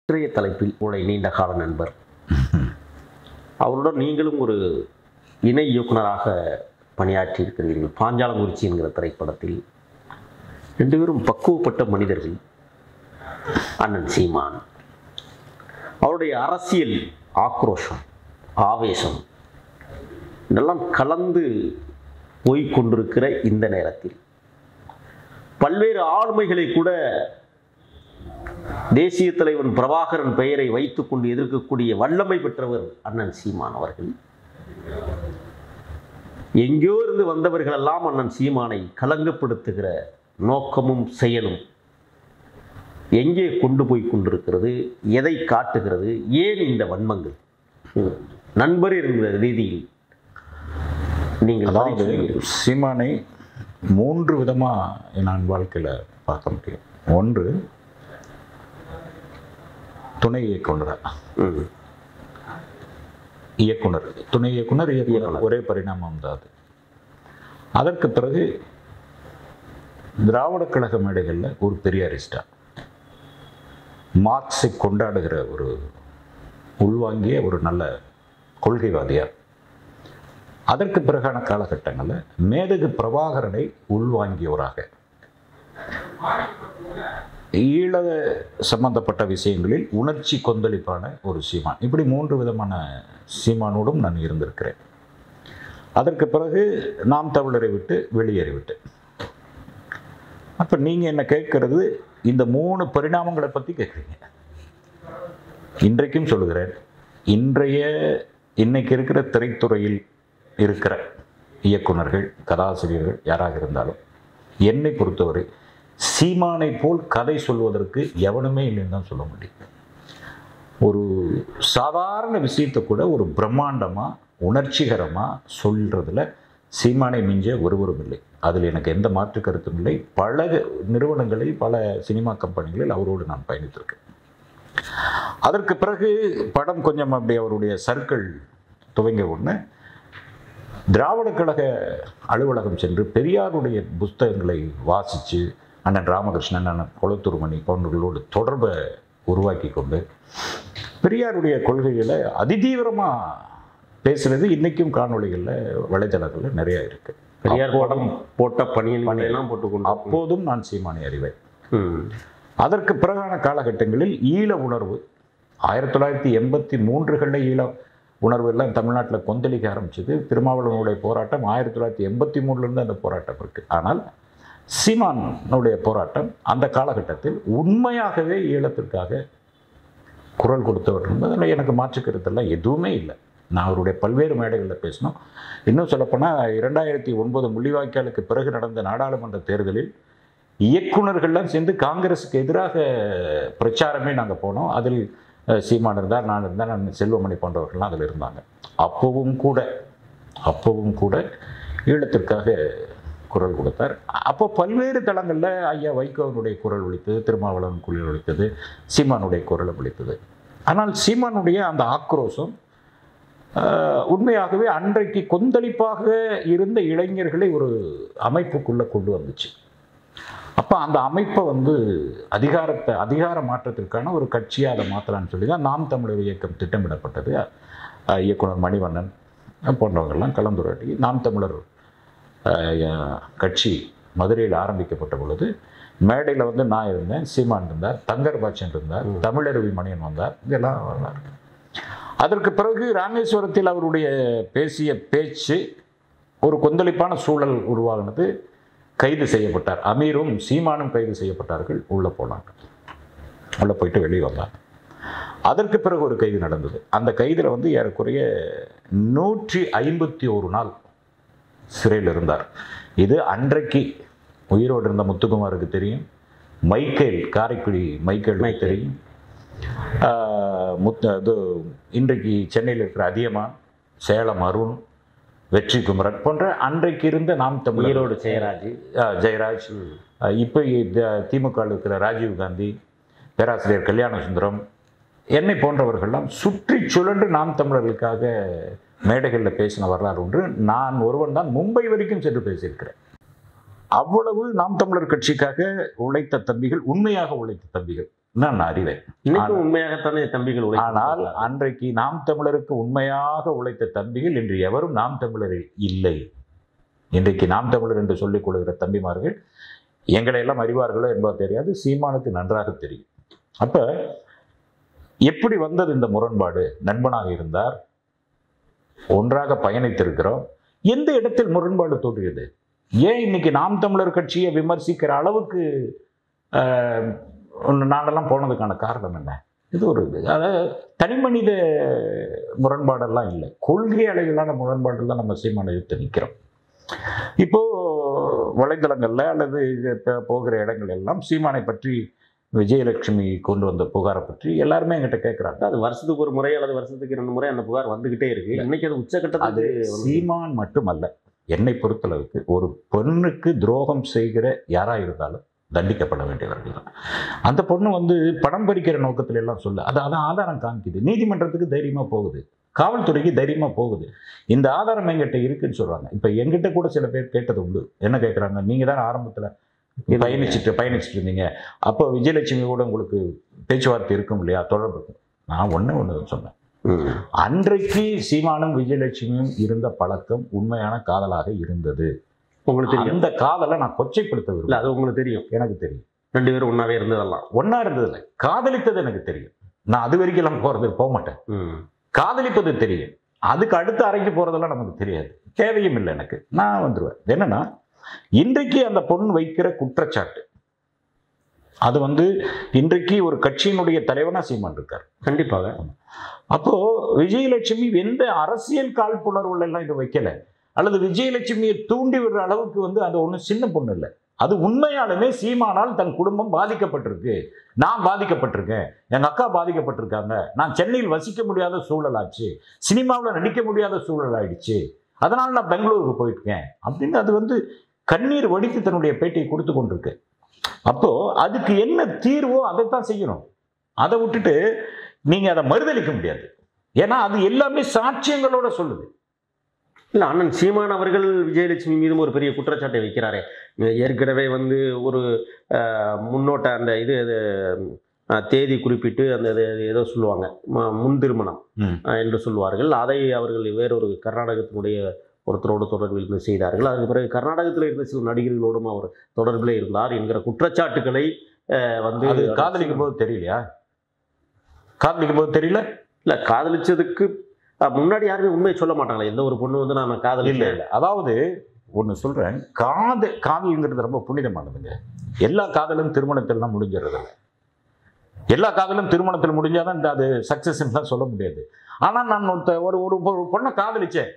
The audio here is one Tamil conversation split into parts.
இன்றைய தலைப்பில் உடைய நீண்ட கால நண்பர் அவருடன் நீங்களும் ஒரு இணை இயக்குனராக பணியாற்றி இருக்கிறீர்கள் பாஞ்சாலங்குறிச்சி என்கிற திரைப்படத்தில் ரெண்டு பேரும் பக்குவப்பட்ட மனிதர்கள் அண்ணன் சீமான் அவருடைய அரசியல் ஆக்ரோஷம் ஆவேசம் இதெல்லாம் கலந்து போய்க் கொண்டிருக்கிற இந்த நேரத்தில் பல்வேறு ஆளுமைகளை கூட தேசிய தலைவன் பிரபாகரன் பெயரை வைத்துக்கொண்டு எதிர்க்கக்கூடிய வல்லமை பெற்றவர் அண்ணன் சீமான் அவர்கள் எங்கேயோ இருந்து வந்தவர்களெல்லாம் அண்ணன் சீமானை கலங்கப்படுத்துகிற நோக்கமும் செயலும் எங்கே கொண்டு போய் கொண்டிருக்கிறது எதை காட்டுகிறது ஏன் இந்த வன்மங்கள் ம். நண்பர் என்கிற ரீதியில் நீங்கள் அதாவது மதிக்கிறீர்கள். சீமானை மூன்று விதமாக நான் வாழ்க்கையில் பார்க்க முடியும் ஒன்று துணை இயக்குனராக ம். இயக்குனர் துணை இயக்குனர் இயக்குனர் இயக்குனர். ஒரே பரிணாமம் தான் அது அதற்கு பிறகு திராவிட கழக மேடைகளில் ஒரு பெரியாரிஸ்டா மார்க்ஸை கொண்டாடுகிற ஒரு உள்வாங்கிய ஒரு நல்ல கொள்கைவாதியார் அதற்கு பிறகான காலகட்டங்களில் மேதகு பிரபாகரனை உள்வாங்கியவராக ஈழ சம்பந்தப்பட்ட விஷயங்களில் உணர்ச்சி கொந்தளிப்பான ஒரு சீமான் இப்படி மூன்று விதமான சீமானோடும் நான் இருந்திருக்கிறேன் அதற்கு பிறகு நாம் தமிழரை விட்டு வெளியேறிவிட்டு அப்போ நீங்கள் என்ன கேட்கறது இந்த மூணு பரிணாமங்களை பற்றி கேட்குறீங்க இன்றைக்கும் சொல்லுகிறேன் இன்றைய இன்னைக்கு இருக்கிற திரைத்துறையில் இருக்கிற இயக்குனர்கள் கதாசிரியர்கள் யாராக இருந்தாலும் என்னை பொறுத்தவரை சீமானை போல் கதை சொல்வதற்கு எவனுமே இல்லைன்னு தான் சொல்ல முடியும் ஒரு சாதாரண விஷயத்தை கூட ஒரு பிரம்மாண்டமாக உணர்ச்சிகரமாக சொல்கிறதுல சீமானை மிஞ்ச ஒருவரும் இல்லை அதில் எனக்கு எந்த மாற்று கருத்தும் இல்லை பல நிறுவனங்களில் பல சினிமா கம்பெனிகளில் அவரோடு நான் பயணித்திருக்கேன் அதற்கு பிறகு படம் கொஞ்சம் அப்படி அவருடைய சர்க்கிள் துவங்கிய உடனே திராவிட கழக அலுவலகம் சென்று பெரியாருடைய புஸ்தகங்களை வாசித்து அண்ணன் ராமகிருஷ்ணன் அண்ணன் குளத்தூர்மணி போன்றவர்களோடு தொடர்பை உருவாக்கி கொண்டு பெரியாருடைய கொள்கைகளை அதிதீவிரமாக பேசுறது இன்றைக்கும் காணொளிகளில் வலைதளங்களில் நிறையா இருக்குது பெரியார் படம் போட்ட பணியன்களை எல்லாம் போட்டுக்கொண்டு அப்போதும் நான் சீமானை அறிவேன் ம். அதற்கு பிறகான காலகட்டங்களில் ஈழ உணர்வு ஆயிரத்தி தொள்ளாயிரத்தி எண்பத்தி மூன்றுகளில் ஈழ உணர்வு எல்லாம் தமிழ்நாட்டில் கொந்தளிக்க ஆரம்பிச்சது திருமாவளவனுடைய போராட்டம் ஆயிரத்தி தொள்ளாயிரத்தி எண்பத்தி மூணுலேருந்து அந்த போராட்டம் இருக்குது ஆனால் சீமானுடைய போராட்டம் அந்த காலகட்டத்தில் உண்மையாகவே ஈழத்திற்காக குரல் கொடுத்தவர் என்பதில் எனக்கு மாற்று கருத்தெல்லாம் எதுவுமே இல்லை நான் அவருடைய பல்வேறு மேடைகளில் பேசினோம் இன்னும் சொல்லப்போனால் இரண்டாயிரத்தி ஒன்பது முள்ளிவாய்க்காலுக்கு பிறகு நடந்த நாடாளுமன்ற தேர்தலில் இயக்குனர்கள்லாம் சேர்ந்து காங்கிரஸுக்கு எதிராக பிரச்சாரமே நாங்கள் போனோம் அதில் அஹ், சீமான் இருந்தார் நான் இருந்தார் நான் செல்வமணி போன்றவர்கள்லாம் அதில் இருந்தாங்க அப்போவும் கூட அப்போவும் கூட ஈழத்திற்காக குரல் கொடுத்தார் அப்போ பல்வேறு தளங்களில் ஐயா வைகோவனுடைய குரல் ஒலித்தது திருமாவளவன் குரல் ஒலித்தது சீமானுடைய குரல் ஒலித்தது ஆனால் சீமானுடைய அந்த ஆக்ரோஷம் ஆஹ், உண்மையாகவே அன்றைக்கு கொந்தளிப்பாக இருந்த இளைஞர்களை ஒரு அமைப்புக்குள்ளே கொண்டு வந்துச்சு அப்போ அந்த அமைப்பை வந்து அதிகாரத்தை அதிகார மாற்றத்திற்கான ஒரு கட்சியாக அதை மாற்றலான்னு சொல்லி தான் நாம் தமிழர் இயக்கம் திட்டமிடப்பட்டது அஹ், இயக்குனர் மணிவண்ணன் போன்றவங்கெல்லாம் கலந்துரையாடி நாம் தமிழர் அஹ், கட்சி மதுரையில் ஆரம்பிக்கப்பட்ட பொழுது மேடையில் வந்து நான் இருந்தேன் சீமான் இருந்தார் தங்கர் பாச்சன் இருந்தார் தமிழருவி மணியன் வந்தார் இதெல்லாம் வந்தார் அதற்கு பிறகு ராமேஸ்வரத்தில் அவருடைய பேசிய பேச்சு ஒரு கொந்தளிப்பான சூழல் உருவாகினது கைது செய்யப்பட்டார் அமீரும் சீமானும் கைது செய்யப்பட்டார்கள் உள்ளே போனாங்க உள்ளே போயிட்டு வெளியே வந்தாங்க அதற்கு பிறகு ஒரு கைது நடந்தது அந்த கைதில் வந்து ஏறக்குறைய நூற்றி ஐம்பத்தி ஒரு நாள் சிறையில் இருந்தார் இது அன்றைக்கு உயிரோடு இருந்த முத்துக்குமாருக்கு தெரியும் மைக்கேல் காரைக்குடி மைக்கேல் தெரியும் ஆஹ் முத் இது இன்றைக்கு சென்னையில் இருக்கிற அதியமான் சேலம் அருண் வெற்றி குமரன் போன்ற அன்றைக்கு இருந்த நாம் தமிழர் ஈரோடு ஜெயராஜ் ஆஹ் ஜெயராஜ் ஆஹ் இப்போ திமுக வில் இருக்கிற ராஜீவ் காந்தி பேராசிரியர் கல்யாண சுந்தரம் என்னை போன்றவர்கள்லாம் சுற்றி சுழன்று நாம் தமிழர்களுக்காக மேடைகளில் பேசின வரலாறு ஒன்று நான் ஒருவன் தான் மும்பை வரைக்கும் சென்று பேசியிருக்கிறேன் அவ்வளவு நாம் தமிழர் கட்சிக்காக உழைத்த தம்பிகள் உண்மையாக உழைத்த தம்பிகள் நான் அறிவேன் இன்னைக்கும் உண்மையாகத்தானே தம்பிகள் உழைத்து ஆனால் வருகிறார்கள். அன்றைக்கு நாம் தமிழருக்கு உண்மையாக உழைத்த தம்பிகள் இன்று எவரும் நாம் தமிழர் இல்லை இன்றைக்கு நாம் தமிழர் என்று சொல்லிக் கொள்கிற தம்பிமார்கள் எங்களை எல்லாம் அறிவார்களோ என்பது தெரியாது சீமானுக்கு நன்றாக தெரியும் அப்ப எப்படி வந்தது இந்த முரண்பாடு நண்பனாக இருந்தார் ஒன்றாக பயணித்திருக்கிறோம் எந்த இடத்தில் முரண்பாடு தோன்றியது ஏன் இன்னைக்கு நாம் தமிழர் கட்சியை விமர்சிக்கிற அளவுக்கு ஆஹ், நாங்கெல்லாம் போனதுக்கான காரணம் என்ன இது ஒரு அதாவது தனிமனித முரண்பாடெல்லாம் இல்லை கொள்கை அளவிலான முரண்பாடு தான் நம்ம சீமான எடுத்து நிற்கிறோம் இப்போ வலைதளங்கள்ல அல்லது இது ப- போகிற இடங்கள் எல்லாம் சீமானை பற்றி விஜயலட்சுமி கொண்டு வந்த புகாரை பற்றி எல்லாருமே என்கிட்ட கேட்குறாங்க அது வருஷத்துக்கு ஒரு முறை அல்லது வருஷத்துக்கு ரெண்டு முறை அந்த புகார் வந்துகிட்டே இருக்கு இன்னைக்கு அது அது உச்சக்கட்டத்துக்கு வந்து- சீமான் மட்டுமல்ல என்னை பொறுத்தளவுக்கு ஒரு பெண்ணுக்கு துரோகம் செய்கிற யாரா இருந்தாலும் தண்டிக்கப்பட வேண்டியவர்கள் தான். அந்த பொண்ணு வந்து பணம் பறிக்கிற நோக்கத்துல எல்லாம் சொல்ல அது அதான் ஆதாரம் காமிக்குது நீதிமன்றத்துக்கு தைரியமா போகுது காவல்துறைக்கு தைரியமா போகுது இந்த ஆதாரம் எங்கிட்ட இருக்குன்னு சொல்றாங்க இப்ப எங்கிட்ட கூட சில பேர் கேட்டது உண்டு என்ன கேட்குறாங்க நீங்க தான் ஆரம்பத்துல பயணிச்சுட்டு பயணிச்சுட்டு இருந்தீங்க அப்போ விஜயலட்சுமி கூட உங்களுக்கு பேச்சுவார்த்தை இருக்கும் இல்லையா தொடர்பு இருக்கும் நான் ஒண்ணு ஒன்று சொன்னேன் ம். அன்றைக்கு சீமானும் விஜயலட்சுமியும் இருந்த பழக்கம் உண்மையான காதலாக இருந்தது உங்களுக்கு தெரியும் அந்த காதலை நான் கொச்சைப்படுத்த இல்ல விரும்பல அது உங்களுக்கு தெரியும் எனக்கு தெரியும் ரெண்டு பேரும் ஒன்னாவே இருந்ததெல்லாம் ஒன்னா இருந்ததில்லை காதலித்தது எனக்கு தெரியும் நான் அது வரைக்கும் எல்லாம் போறது போக மாட்டேன் ம். காதலிப்பது தெரியும் அதுக்கு அடுத்த அறைக்கு போறதெல்லாம் நமக்கு தெரியாது தேவையும் இல்லை எனக்கு நான் வந்துடுவேன் என்னன்னா இன்றைக்கு அந்த பொண்ணு வைக்கிற குற்றச்சாட்டு அது வந்து இன்றைக்கு ஒரு கட்சியினுடைய தலைவனா சீமான் இருக்கார் கண்டிப்பாக அப்போ விஜயலட்சுமி எந்த அரசியல் காழ்ப்புணர்வுல எல்லாம் இது வைக்கல அல்லது விஜயலட்சுமியை தூண்டி விடுற அளவுக்கு வந்து அது ஒன்றும் சின்ன பொண்ணு இல்லை அது உண்மையாலுமே சீமானால் தன் குடும்பம் பாதிக்கப்பட்டிருக்கு நான் பாதிக்கப்பட்டிருக்கேன் எங்க அக்கா பாதிக்கப்பட்டிருக்காங்க நான் சென்னையில் வசிக்க முடியாத சூழல் ஆச்சு சினிமாவில் நடிக்க முடியாத சூழல் ஆயிடுச்சு அதனால நான் பெங்களூருக்கு போயிருக்கேன் அப்படின்னு அது வந்து கண்ணீர் வடித்து தன்னுடைய பேட்டியை கொடுத்து கொண்டிருக்கு அப்போ அதுக்கு என்ன தீர்வோ அதைத்தான் செய்யணும் அதை விட்டுட்டு நீங்க அதை மறுதளிக்க முடியாது ஏன்னா அது எல்லாமே சாட்சியங்களோட சொல்லுது இல்ல அண்ணன் சீமான் அவர்கள் விஜயலட்சுமி மீதும் ஒரு பெரிய குற்றச்சாட்டை வைக்கிறாரே ஏற்கனவே வந்து ஒரு அஹ், முன்னோட்ட அந்த இது இது, அஹ், தேதி குறிப்பிட்டு அந்த இது ஏதோ சொல்லுவாங்க ம- முன் திருமணம் ம். அஹ், என்று சொல்வார்கள் அதை அவர்கள் வேறொரு கர்நாடகத்தினுடைய ஒருத்தரோடு தொடர்பில் இருந்து செய்தார்கள் அதுக்கு பிறகு கர்நாடகத்தில் இருந்த சில நடிகர்களோடும் அவர் தொடர்பில் இருந்தார் என்கிற குற்றச்சாட்டுகளை அஹ், வந்து அது காதலிக்கும் போது தெரியலையா காதலிக்கும் போது தெரியல இல்ல காதலிச்சதுக்கு அஹ், முன்னாடி யாருமே உண்மையை சொல்ல மாட்டாங்களே எந்த ஒரு பொண்ணு வந்து நான் இல்ல காதலிக்கல இல்ல அதாவது ஒன்று சொல்றேன் காதல் காதல்ங்கிறது ரொம்ப புனிதமானதுங்க எல்லா காதலும் திருமணத்தில் தான் முடிஞ்சிடறது இல்ல. எல்லா காதலும் திருமணத்தில் முடிஞ்சாதான் இந்த அது சக்சஸ்லாம் சொல்ல முடியாது ஆனா நான் ஒருத்த- ஒரு ஒரு ஒரு பொண்ணை காதலிச்சேன்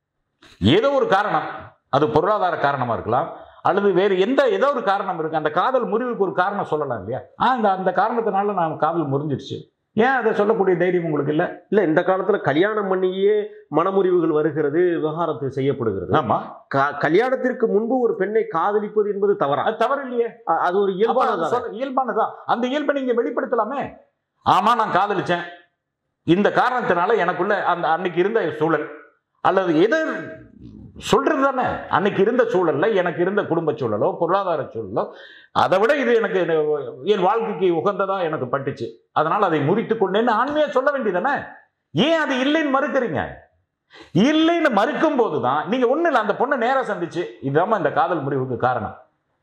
ஏதோ ஒரு காரணம் அது பொருளாதார காரணமா இருக்கலாம் அல்லது வேறு எந்த ஏதோ ஒரு காரணம் இருக்கு அந்த காதல் முறிவுக்கு ஒரு காரணம் சொல்லலாம் இல்லையா ஆ இந்த அந்த காரணத்தினால நான் காதல் முறிஞ்சிருச்சு ஏன் அதை சொல்லக்கூடிய தைரியம் உங்களுக்கு இல்ல இல்ல இந்த காலத்துல கல்யாணம் பண்ணியே மனமுறிவுகள் வருகிறது விவகாரத்து செய்யப்படுகிறது ஆமா க- கல்யாணத்திற்கு முன்பு ஒரு பெண்ணை காதலிப்பது என்பது தவறா அது தவறு இல்லையே அ- அது ஒரு அப்ப அது இயல்பானது சொல்ல- இயல்பானதுதான் அந்த இயல்பை நீங்க வெளிப்படுத்தலாமே ஆமா நான் காதலிச்சேன் இந்த காரணத்தினால எனக்குள்ள அந்த அன்னைக்கு இருந்த சூழல் அல்லது எது சொல்றது தானே அன்னைக்கு இருந்த சூழல்ல எனக்கு இருந்த குடும்ப சூழலோ பொருளாதார சூழலோ அதை விட இது எனக்கு என் வாழ்க்கைக்கு உகந்ததா எனக்கு பட்டுச்சு அதனால அதை முறித்து கொண்டேன்னு ஆண்மையா சொல்ல வேண்டியதானே ஏன் அது இல்லைன்னு மறுக்கிறீங்க இல்லைன்னு மறுக்கும் போதுதான் நீங்க ஒண்ணு இல்லை அந்த பொண்ணை நேரா சந்திச்சு இதுதான் இந்த காதல் முறிவுக்கு காரணம்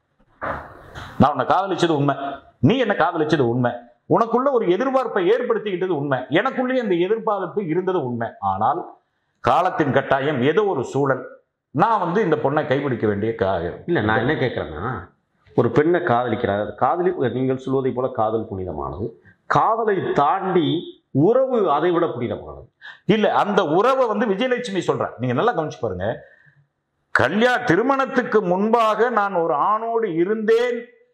நான் உன்னை காதலிச்சது உண்மை நீ என்ன காதலிச்சது உண்மை உனக்குள்ள ஒரு எதிர்பார்ப்பை ஏற்படுத்திக்கிட்டது உண்மை எனக்குள்ளேயே அந்த எதிர்பார்ப்பு இருந்தது உண்மை ஆனால் காலத்தின் கட்டாயம் ஏதோ ஒரு சூழல் நான் வந்து இந்த பொண்ணை கைபிடிக்க வேண்டிய கா இல்ல நான் என்ன கேட்கறேன்னா ஒரு பெண்ணை காதலிக்கிறார் காதலி நீங்கள் சொல்வதை போல காதல் புனிதமானது காதலை தாண்டி உறவு அதை விட புனிதமானது இல்ல அந்த உறவை வந்து விஜயலட்சுமி சொல்றேன் நீங்க நல்லா கவனிச்சு பாருங்க கல்யாண திருமணத்துக்கு முன்பாக நான் ஒரு ஆணோடு இருந்தேன்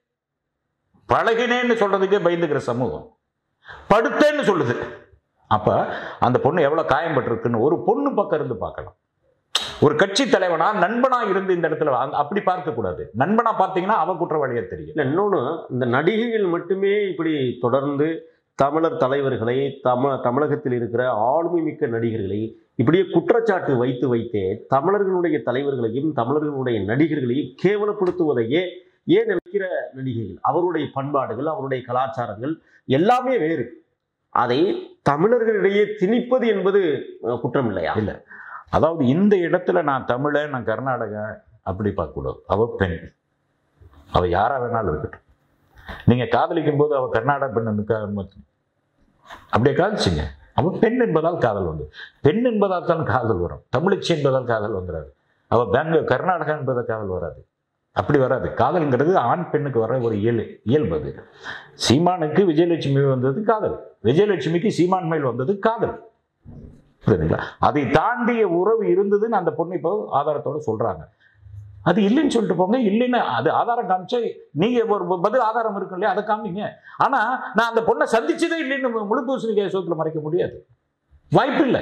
பழகினேன்னு சொல்றதுக்கே பயந்துக்கிற சமூகம் படுத்தேன்னு சொல்லுது அப்ப அந்த பொண்ணு எவ்வளவு காயம்பட்டிருக்குன்னு ஒரு பொண்ணு பக்கம் இருந்து பார்க்கலாம் ஒரு கட்சி தலைவனா நண்பனா இருந்து இந்த இடத்துல அந்த- அப்படி பார்க்க கூடாது நண்பனா பார்த்தீங்கன்னா அவ குற்றவாளியா தெரியும் இல்லை இன்னொன்று இந்த நடிகைகள் மட்டுமே இப்படி தொடர்ந்து தமிழர் தலைவர்களை தம தமிழகத்தில் இருக்கிற ஆளுமை மிக்க நடிகர்களை இப்படியே குற்றச்சாட்டு வைத்து வைத்தே தமிழர்களுடைய தலைவர்களையும் தமிழர்களுடைய நடிகர்களையும் கேவலப்படுத்துவதையே ஏன் நடிக்கிற நடிகைகள் அவருடைய பண்பாடுகள் அவருடைய கலாச்சாரங்கள் எல்லாமே வேறு அதை தமிழர்களிடையே திணிப்பது என்பது அஹ், குற்றம் இல்லையா இல்ல. அதாவது இந்த இடத்துல நான் தமிழன் நான் கர்நாடகா அப்படி பார்க்கக்கூடாது அவ பெண் அவ யாரா வேணாலும் இருக்கட்டும் நீங்க காதலிக்கும் போது அவ கர்நாடக பெண் அப்படியே காதலிச்சிங்க அவ பெண் என்பதால் காதல் வந்து பெண் என்பதால் தான் காதல் வரும் தமிழச்சி என்பதால் காதல் வந்துடாது அவ பெங்களூர் கர்நாடகா என்பதால் காதல் வராது அப்படி வராது காதல்ங்கிறது ஆண் பெண்ணுக்கு வர ஒரு இயல் இயல்பு அது சீமானுக்கு விஜயலட்சுமி வந்தது காதல் விஜயலட்சுமிக்கு சீமான் மேல் வந்தது காதல் புரியுதுங்களா அதை தாண்டிய உறவு இருந்ததுன்னு அந்த பொண்ணு இப்போ ஆதாரத்தோட சொல்றாங்க அது இல்லைன்னு சொல்லிட்டு போங்க இல்லைன்னு அது ஆதாரம் காமிச்சா நீங்க ஒரு பதில் ஆதாரம் இருக்கும் இல்லையா அதை காமிங்க ஆனா நான் அந்த பொண்ணை சந்திச்சதே இல்லைன்னு முழு பூசணிக்காய் சோத்துல மறைக்க முடியாது வாய்ப்பு இல்லை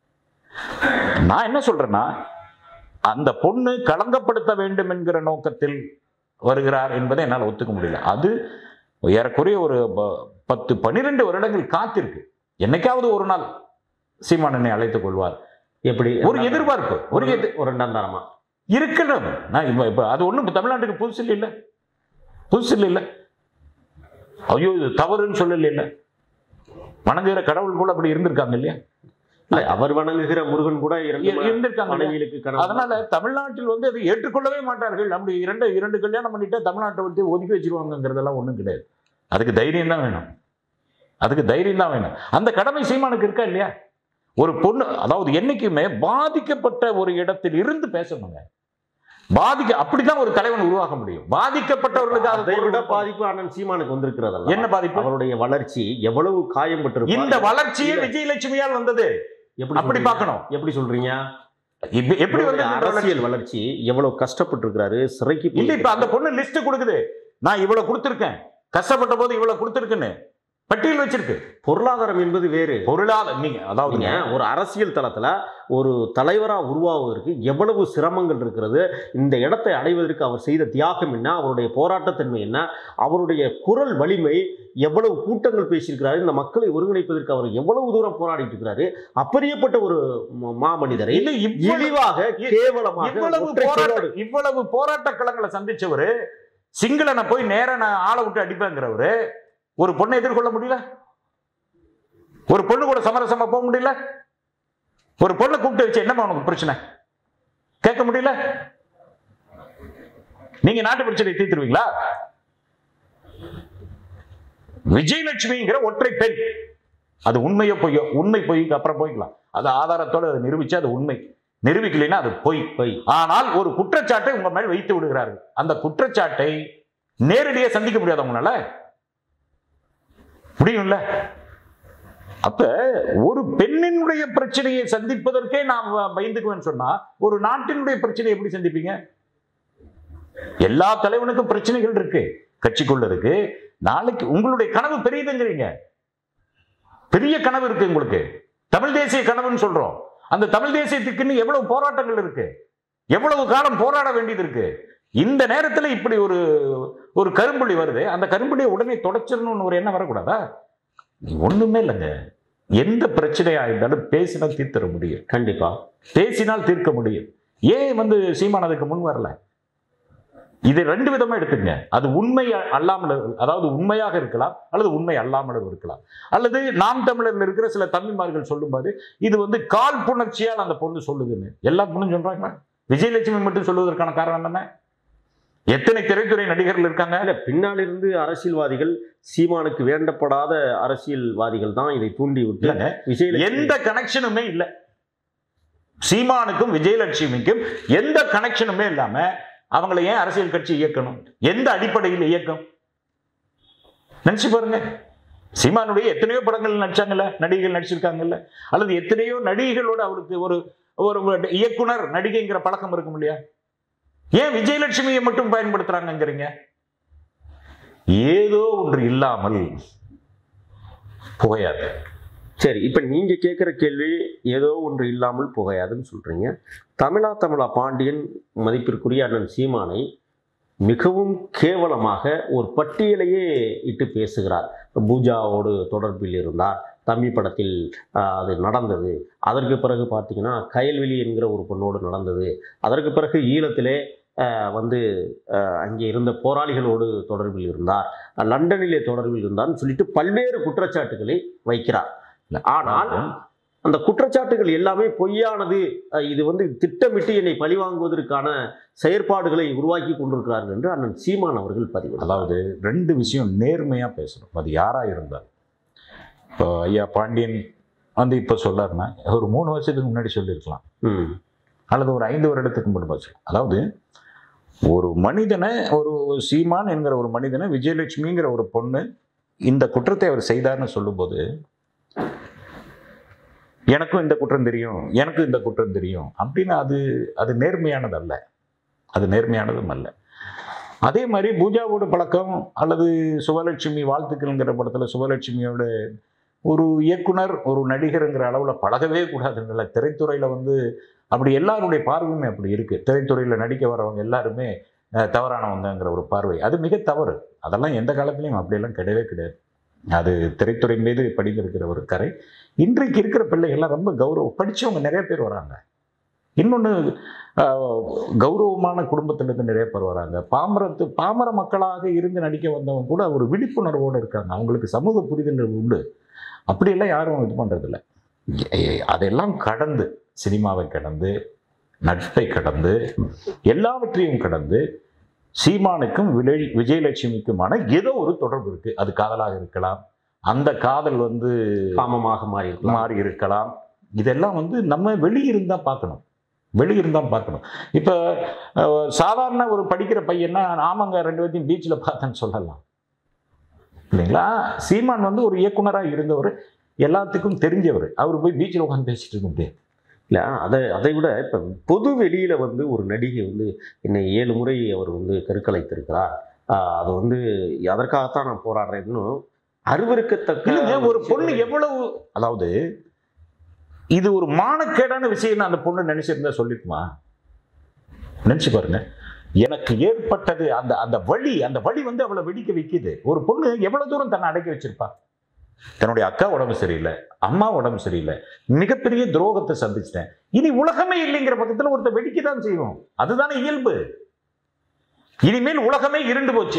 நான் என்ன சொல்றேன்னா அந்த பொண்ணு களங்கப்படுத்த வேண்டும் என்கிற நோக்கத்தில் வருகிறார் என்பதை என்னால் ஒத்துக்க முடியல அது ஏறக்குறைய ஒரு ப- பத்து பன்னிரெண்டு வருடங்கள் காத்திருக்கு என்னைக்காவது ஒரு நாள் சீமானனை அழைத்துக் கொள்வார் எப்படி ஒரு எதிர்பார்ப்பு ஒரு ஒரு எதிர் ஒரு ரெண்டாம் தரமா இருக்கணும் நான் இப்ப இப்ப அது ஒண்ணும் தமிழ்நாட்டுக்கு புதுசு இல்லை புதுசு இல்லை ஐயோ இது தவறுன்னு சொல்லல இல்ல வணங்குகிற கடவுள் கூட அப்படி இருந்திருக்காங்க இல்லையா இல்ல அவர் வணங்குகிற முருகன் கூட இரண்டு இரு- இருந்திருக்காங்க இல்லையா? மனைவிகளுக்கு கணவன் அதனால தமிழ்நாட்டில் வந்து அதை ஏற்றுக்கொள்ளவே மாட்டார்கள் அப்படி இரண்டு இரண்டு கல்யாணம் பண்ணிட்டு தமிழ்நாட்டை விட்டு ஒதுக்கி வச்சிருவாங்கங்கிறதெல்லாம் ஒண்ணும் கிடையாது அதுக்கு தைரியம் தான் வேணும் அதுக்கு தைரியம் தான் வேணும் அந்த கடமை சீமானுக்கு இருக்கா இல்லையா ஒரு பொண்ணு அதாவது என்னைக்குமே பாதிக்கப்பட்ட ஒரு இடத்தில் இருந்து பேசணுங்க பாதிக்க அப்படித்தான் ஒரு தலைவன் உருவாக முடியும் பாதிக்கப்பட்டவர்களுக்கு அது அதை விட பாதிப்பு அண்ணன் சீமானுக்கு வந்திருக்கிறது என்ன பாதிப்பு அவருடைய வளர்ச்சி எவ்வளவு காயம்பட்டிருப்பார் இந்த வளர்ச்சியே விஜயலட்சுமியால் வந்தது எப்படி அப்படி சொல்றீங்க? பார்க்கணும் எப்படி சொல்றீங்க இப்ப- எப்படி வந்து இவருடைய இந்த வளர்ச்சி? அரசியல் வளர்ச்சி எவ்வளவு கஷ்டப்பட்டு இருக்கிறாரு சிறைக்கு இல்ல இப்ப அந்த போயிருக்காரு. பொண்ணு லிஸ்ட் கொடுக்குது நான் இவ்வளவு கொடுத்திருக்கேன் கஷ்டப்பட்ட போது இவ்வளவு கொடுத்திருக்குன்னு பட்டியல் வச்சிருக்கு பொருளாதாரம் என்பது வேறு பொருளாதார நீங்க அதாவது நீங்க ஒரு அரசியல் தளத்துல ஒரு தலைவரா உருவாவதற்கு எவ்வளவு சிரமங்கள் இருக்கிறது இந்த இடத்தை அடைவதற்கு அவர் செய்த தியாகம் என்ன அவருடைய போராட்டத்தன்மை என்ன அவருடைய குரல் வலிமை எவ்வளவு கூட்டங்கள் பேசியிருக்கிறாரு இந்த மக்களை ஒருங்கிணைப்பதற்கு அவர் எவ்வளவு தூரம் போராடிட்டு இருக்கிறாரு அப்பரியப்பட்ட ஒரு ம- மாமனிதரை இல்ல இவ்வளவு இழிவாக கேவலமாக இவ்வளவு ஒற்றை சொல்லோடு போராட்ட இவ்வளவு போராட்ட களங்களை சந்திச்சவரு சிங்களனை போய் நேரா நான் ஆளை விட்டு அடிப்பேங்கிறவரு ஒரு பொண்ணை எதிர்கொள்ள முடியல ஒரு பொண்ணு கூட சமரசமா போக முடியல ஒரு பொண்ணை கூப்பிட்டு வச்சு என்னம்மா உனக்கு பிரச்சனை கேட்க முடியல நீங்க நாட்டு பிரச்சனை தீர்த்துருவீங்களா விஜயலட்சுமிங்கிற ஒற்றை பெண் அது உண்மையோ பொய்யோ உண்மை பொய்க்கு அப்புறம் போய்க்கலாம் அது ஆதாரத்தோட அதை நிரூபிச்சு அது உண்மை நிரூபிக்கலைன்னா அது பொய் பொய். ஆனால் ஒரு குற்றச்சாட்டை உங்க மேல் வைத்து விடுகிறார்கள் அந்த குற்றச்சாட்டை நேரடியாக சந்திக்க முடியாது உங்களால முடியும்ல அப்ப ஒரு பெண்ணினுடைய பிரச்சனையை சந்திப்பதற்கே நான் வ- பயந்துக்குவேன்னு சொன்னா ஒரு நாட்டினுடைய பிரச்சனையை எப்படி சந்திப்பீங்க எல்லா தலைவனுக்கும் பிரச்சனைகள் இருக்கு கட்சிக்குள்ள இருக்கு நாளைக்கு உங்களுடைய கனவு பெரியதுங்கிறீங்க பெரிய கனவு இருக்கு உங்களுக்கு தமிழ் தேசிய கனவுன்னு சொல்றோம் அந்த தமிழ் தேசியத்துக்குன்னு எவ்வளவு போராட்டங்கள் இருக்கு எவ்வளவு காலம் போராட வேண்டியது இருக்கு இந்த நேரத்துல இப்படி ஒரு ஒரு கரும்புள்ளி வருது அந்த கரும்புள்ளியை உடனே தொடச்சிடணும்னு ஒரு எண்ணம் வரக்கூடாதா நீ ஒண்ணுமே இல்லைங்க எந்த பிரச்சனையா இருந்தாலும் பேசினா தீர்த்தர முடியும் கண்டிப்பா பேசினால் தீர்க்க முடியும் ஏன் வந்து சீமான் அதுக்கு முன் வரல இதை ரெண்டு விதமா எடுத்துங்க அது உண்மை அல்லாமல் இரு- அதாவது உண்மையாக இருக்கலாம் அல்லது உண்மை அல்லாமலும் இருக்கலாம் அல்லது நாம் தமிழர்ல இருக்கிற சில தம்பிமார்கள் சொல்லும்போது இது வந்து கால் புணர்ச்சியால் அந்த பொண்ணு சொல்லுதுன்னு எல்லா பொண்ணும் சொல்றாங்க விஜயலட்சுமி மட்டும் சொல்வதற்கான காரணம் என்ன எத்தனை திரைத்துறை நடிகர்கள் இருக்காங்க இல்ல பின்னால் இருந்து அரசியல்வாதிகள் சீமானுக்கு வேண்டப்படாத அரசியல்வாதிகள் தான் இதை தூண்டி விட்டு இல்லைங்க விஜயலட்சுமி எந்த கனெக்ஷனுமே இல்லை சீமானுக்கும் விஜயலட்சுமிக்கும் எந்த கனெக்ஷனுமே இல்லாம அவங்கள ஏன் அரசியல் கட்சி இயக்கணும் எந்த அடிப்படையில் இயக்கம் நினைச்சு பாருங்க சீமானுடைய எத்தனையோ படங்கள் நடிச்சாங்கல்ல நடிகைகள் நடிச்சிருக்காங்கல்ல அல்லது எத்தனையோ நடிகைகளோட அவருக்கு ஒரு ஒரு ஒரு இயக்குனர் நடிகைங்கிற பழக்கம் இருக்கும் இல்லையா ஏன் விஜயலட்சுமியை மட்டும் பயன்படுத்துறாங்கங்கிறீங்க ஏதோ ஒன்று இல்லாமல் புகையாது சரி இப்ப நீங்க கேட்குற கேள்வி ஏதோ ஒன்று இல்லாமல் புகையாதுன்னு சொல்றீங்க தமிழா தமிழா பாண்டியன் மதிப்பிற்குரிய அண்ணன் சீமானை மிகவும் கேவலமாக ஒரு பட்டியலையே இட்டு பேசுகிறார் பூஜாவோடு தொடர்பில் இருந்தார் தம்பி படத்தில் ஆஹ், அது நடந்தது அதற்கு பிறகு பார்த்தீங்கன்னா கயல்வெளி என்கிற ஒரு பொண்ணோடு நடந்தது அதற்கு பிறகு ஈழத்திலே அஹ், வந்து அஹ், அங்கே இருந்த போராளிகளோடு தொடர்பில் இருந்தார் அஹ், லண்டனிலே தொடர்பில் இருந்தார்னு சொல்லிட்டு பல்வேறு குற்றச்சாட்டுகளை வைக்கிறார் ஆனால் அந்த குற்றச்சாட்டுகள் எல்லாமே பொய்யானது அஹ், இது வந்து திட்டமிட்டு என்னை பழிவாங்குவதற்கான செயற்பாடுகளை உருவாக்கி கொண்டிருக்கிறார்கள் என்று அண்ணன் சீமான் அவர்கள் பதிவு அதாவது ரெண்டு விஷயம் நேர்மையாக பேசணும் அது யாராக இருந்தாலும் இப்போ ஐயா பாண்டியன் வந்து இப்போ சொல்லாருன்னா ஒரு மூணு வருஷத்துக்கு முன்னாடி சொல்லியிருக்கலாம் ம் அல்லது ஒரு ஐந்து வருடத்துக்கு முன்பு சொல்லலாம் அதாவது ஒரு மனிதனை ஒரு ஒரு சீமான் என்கிற ஒரு மனிதனை விஜயலட்சுமிங்கிற ஒரு பொண்ணு இந்த குற்றத்தை அவர் செய்தார்னு சொல்லும்போது எனக்கும் இந்த குற்றம் தெரியும் எனக்கும் இந்த குற்றம் தெரியும் அப்படின்னு அது அது நேர்மையானது அல்ல அது நேர்மையானதும் அல்ல அதே மாதிரி பூஜாவோட பழக்கம் அல்லது சுபலட்சுமி வாழ்த்துக்கள்ங்கிற படத்தில் சுபலட்சுமியோட ஒரு இயக்குனர் ஒரு நடிகருங்கிற அளவில் பழகவே கூடாதுங்கள திரைத்துறையில் வந்து அப்படி எல்லாருடைய பார்வையுமே அப்படி இருக்குது திரைத்துறையில் நடிக்க வரவங்க எல்லாருமே அஹ், தவறானவங்கங்கிற ஒரு பார்வை அது மிக தவறு அதெல்லாம் எந்த காலத்துலையும் அப்படியெல்லாம் கிடையவே கிடையாது அது திரைத்துறை மீது படிந்திருக்கிற ஒரு கரை இன்றைக்கு இருக்கிற பிள்ளைகள்லாம் ரொம்ப கௌரவம் படித்தவங்க நிறைய பேர் வராங்க இன்னொன்று கௌரவமான குடும்பத்திலேருந்து நிறைய பேர் வராங்க பாமரத்து பாமர மக்களாக இருந்து நடிக்க வந்தவங்க கூட ஒரு விழிப்புணர்வோடு இருக்காங்க அவங்களுக்கு சமூக புரிதல் உண்டு அப்படியெல்லாம் யாரும் இது பண்ணுறதில்ல அதெல்லாம் கடந்து சினிமாவை கடந்து நட்பை கடந்து எல்லாவற்றையும் கடந்து சீமானுக்கும் விலை விஜயலட்சுமிக்குமான ஏதோ ஒரு தொடர்பு இருக்கு அது காதலாக இருக்கலாம் அந்த காதல் வந்து காமமாக மாறி இருக்கலாம் மாறி இருக்கலாம் இதெல்லாம் வந்து நம்ம வெளியிருந்தா பார்க்கணும் வெளியிருந்தா பார்க்கணும் இப்போ அஹ், சாதாரண ஒரு படிக்கிற பையன்னா ஆமாங்க ரெண்டு பேர்த்தையும் பீச்சில் பார்த்தேன்னு சொல்லலாம் இல்லைங்களா சீமான் வந்து ஒரு இயக்குனராக இருந்தவர் எல்லாத்துக்கும் தெரிஞ்சவர் அவர் போய் பீச்சில் உட்காந்து பேசிட்டு இருக்க முடியாது இல்லை அதை அதை விட இப்போ பொது வெளியில் வந்து ஒரு நடிகை வந்து என்னை ஏழு முறை அவர் வந்து கருக்கலைத்திருக்கிறார் ஆஹ் அது வந்து அதற்காகத்தான் நான் போராடுறேன் இன்னும் அருவருக்கத்தக்க இல்லைங்க ஒரு பொண்ணு எவ்வளவு அதாவது இது ஒரு மானக்கேடான விஷயம் அந்த பொண்ணு நினைச்சிருந்தா சொல்லிக்குமா நினைச்சு பாருங்க எனக்கு ஏற்பட்டது அந்த அந்த வழி அந்த வழி வந்து அவளை வெடிக்க வைக்குது ஒரு பொண்ணு எவ்வளவு தூரம் தன்னை அடக்கி வச்சிருப்பா தன்னுடைய அக்கா உடம்பு சரியில்லை அம்மா உடம்பு சரியில்லை மிகப்பெரிய துரோகத்தை சந்திச்சிட்டேன் இனி உலகமே இல்லைங்கிற பக்கத்துல ஒருத்தர் வெடிக்க தான் செய்வோம் அதுதானே இயல்பு இனிமேல் உலகமே இருண்டு போச்சு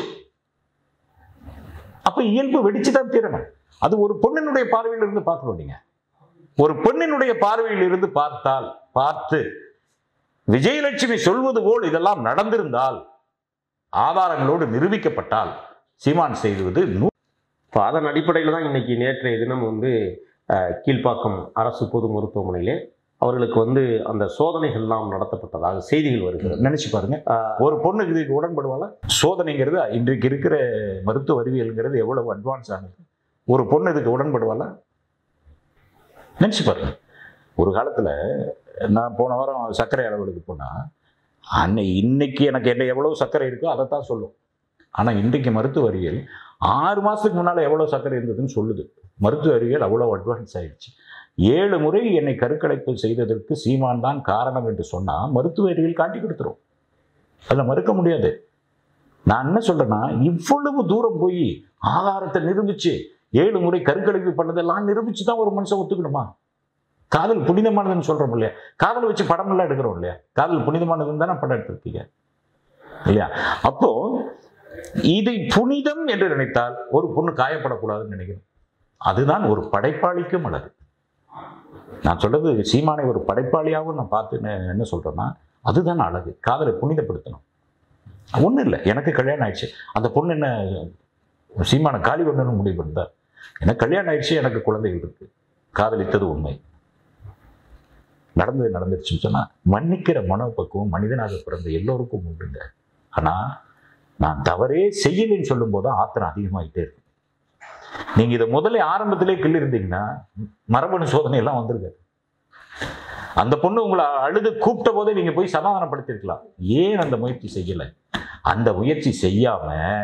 அப்ப இயல்பு வெடிச்சு தான் தீரணும் அது ஒரு பொண்ணினுடைய பார்வையில் இருந்து பார்க்கணும் நீங்க ஒரு பெண்ணினுடைய பார்வையில் இருந்து பார்த்தால் பார்த்து விஜயலட்சுமி சொல்வது போல் இதெல்லாம் நடந்திருந்தால் ஆதாரங்களோடு நிரூபிக்கப்பட்டால் சீமான் செய்வது நூ- இப்போ அதன் அடிப்படையில் தான் இன்னைக்கு நேற்றைய தினம் வந்து ஆஹ், கீழ்ப்பாக்கம் அரசு பொது மருத்துவமனையிலே அவர்களுக்கு வந்து அந்த சோதனைகள்லாம் நடத்தப்பட்டதாக செய்திகள் வருகிறது நினைச்சு பாருங்க ஆஹ், ஒரு பொண்ணு இதுக்கு உடன்படுவாளா சோதனைங்கிறது இன்றைக்கு இருக்கிற மருத்துவ அறிவியல்ங்கிறது எவ்வளவு அட்வான்ஸ் ஆனது ஒரு பொண்ணு இதுக்கு உடன்படுவாளா நினைச்சு பாருங்க ஒரு காலத்துல நான் போன வாரம் சர்க்கரை அளவுக்கு போனா அன்னை இன்னைக்கு எனக்கு என்ன எவ்வளவு சர்க்கரை இருக்கோ அதை தான் சொல்லும் ஆனா இன்றைக்கு மருத்துவ அறிவியல் ஆறு மாசத்துக்கு முன்னால எவ்வளவு சர்க்கரை இருந்ததுன்னு சொல்லுது மருத்துவ அறிவியல் அவ்வளவு அட்வான்ஸ் ஆயிடுச்சு ஏழு முறை என்னை கருக்கலைப்பு செய்ததற்கு சீமான் தான் காரணம் என்று சொன்னா மருத்துவ அறிவியல் காட்டி கொடுத்துரும் அதை மறுக்க முடியாது நான் என்ன சொல்றேன்னா இவ்வளவு தூரம் போய் ஆதாரத்தை நிரூபிச்சு ஏழு முறை கருக்கலைப்பு பண்ணதெல்லாம் நிரூபிச்சு தான் ஒரு மனுஷன் ஒத்துக்கணுமா காதல் புனிதமானதுன்னு சொல்றோம் இல்லையா காதல் வச்சு படம் எல்லாம் எடுக்கிறோம் இல்லையா காதல் புனிதமானதுன்னு தானே படம் எடுத்திருக்கீங்க இல்லையா அப்போ இதை புனிதம் என்று நினைத்தால் ஒரு பொண்ணு காயப்படக்கூடாதுன்னு நினைக்கிறேன் அதுதான் ஒரு படைப்பாளிக்கும் அழகு நான் சொல்றது சீமானை ஒரு படைப்பாளியாகவும் நான் பார்த்து என்ன- என்ன சொல்றேன்னா அதுதான் அழகு காதலை புனிதப்படுத்தணும் ஒன்றும் இல்லை எனக்கு கல்யாணம் ஆயிடுச்சு அந்த பொண்ணு என்ன சீமான காலி பண்ணணும்னு முடிவு பண்ணா எனக்கு கல்யாணம் ஆயிடுச்சு எனக்கு குழந்தைகள் இருக்கு காதலித்தது உண்மை நடந்தது நடந்துருச்சுன்னு சொன்னா மன்னிக்கிற மனப்பக்குவம் மனிதனாக பிறந்த எல்லோருக்கும் உண்டுங்க ஆனா நான் தவறே செய்யலைன்னு சொல்லும்போது தான் ஆத்திரம் அதிகமாயிட்டே இருக்கு நீங்க இதை முதல்ல ஆரம்பத்திலே கிள்ளி இருந்தீங்கன்னா மரபணு சோதனை எல்லாம் வந்திருக்காது அந்த பொண்ணு உங்களை அழுது கூப்பிட்ட போதே நீங்க போய் சமாதானப்படுத்திருக்கலாம் ஏன் அந்த முயற்சி செய்யல அந்த முயற்சி செய்யாம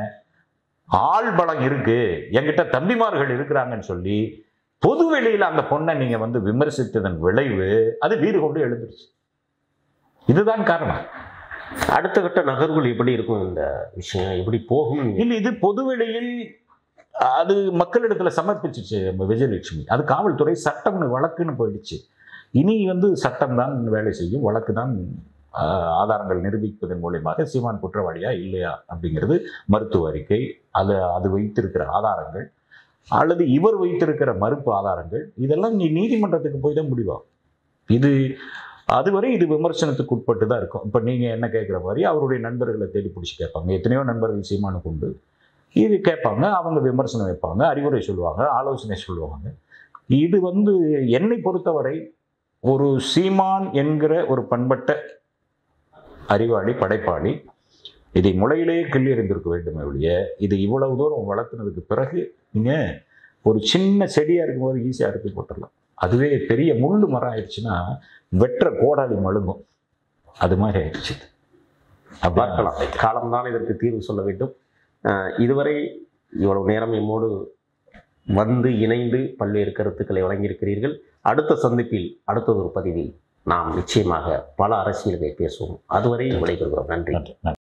ஆள் பலம் இருக்கு என்கிட்ட தம்பிமார்கள் இருக்கிறாங்கன்னு சொல்லி பொது வெளியில அந்த பொண்ணை நீங்க வந்து விமர்சித்ததன் விளைவு அது வீடு கொண்டு எழுந்துருச்சு இதுதான் காரணம் அடுத்த கட்ட நகர்வுகள் எப்படி இருக்கும் இந்த விஷயம் எப்படி போகும் இல்லை இது பொதுவெளியில் அது மக்களிடத்துல சமர்ப்பிச்சிச்சு நம்ம விஜயலட்சுமி அது காவல்துறை சட்டம்னு வழக்குன்னு போயிடுச்சு இனி வந்து சட்டம் தான் வேலை செய்யும் வழக்கு தான் ஆஹ், ஆதாரங்கள் நிரூபிப்பதன் மூலியமாக சீமான் குற்றவாளியா இல்லையா அப்படிங்கிறது மருத்துவ அறிக்கை அது அது வைத்திருக்கிற ஆதாரங்கள் அல்லது இவர் வைத்திருக்கிற மறுப்பு ஆதாரங்கள் இதெல்லாம் நீ நீதிமன்றத்துக்கு போய் தான் முடிவாகும் இது அதுவரை இது விமர்சனத்துக்கு உட்பட்டு தான் இருக்கும் இப்போ நீங்கள் என்ன கேட்குற மாதிரி அவருடைய நண்பர்களை தேடி பிடிச்சி கேட்பாங்க எத்தனையோ நண்பர்கள் சீமானுக்கு உண்டு இது கேட்பாங்க அவங்க விமர்சனம் வைப்பாங்க அறிவுரை சொல்லுவாங்க ஆலோசனை சொல்லுவாங்க இது வந்து என்னை பொறுத்தவரை ஒரு சீமான் என்கிற ஒரு பண்பட்ட அறிவாளி படைப்பாளி இதை முளையிலேயே கிள்ளி எறிந்திருக்க வேண்டுமே ஒழிய இது இவ்வளவு தூரம் வளர்த்துனதுக்கு பிறகு நீங்கள் ஒரு சின்ன செடியாக இருக்கும்போது ஈஸியாக அறுத்து போட்டுடலாம் அதுவே பெரிய முள்ளு மரம் ஆயிடுச்சுன்னா வெற்ற கோடாலி மழுங்கும் அது மாதிரி ஆயிடுச்சு அப்ப பார்க்கலாம் காலம்தான் இதற்கு தீர்வு சொல்ல வேண்டும் அஹ் இதுவரை இவ்வளவு நேரம் எம்மோடு வந்து இணைந்து பல்வேறு கருத்துக்களை வழங்கியிருக்கிறீர்கள் அடுத்த சந்திப்பில் அடுத்ததொரு பதிவில் நாம் நிச்சயமாக பல அரசியல்களை பேசுவோம் அதுவரை விடைபெறுகிறோம் நன்றி நன்றி நன்றி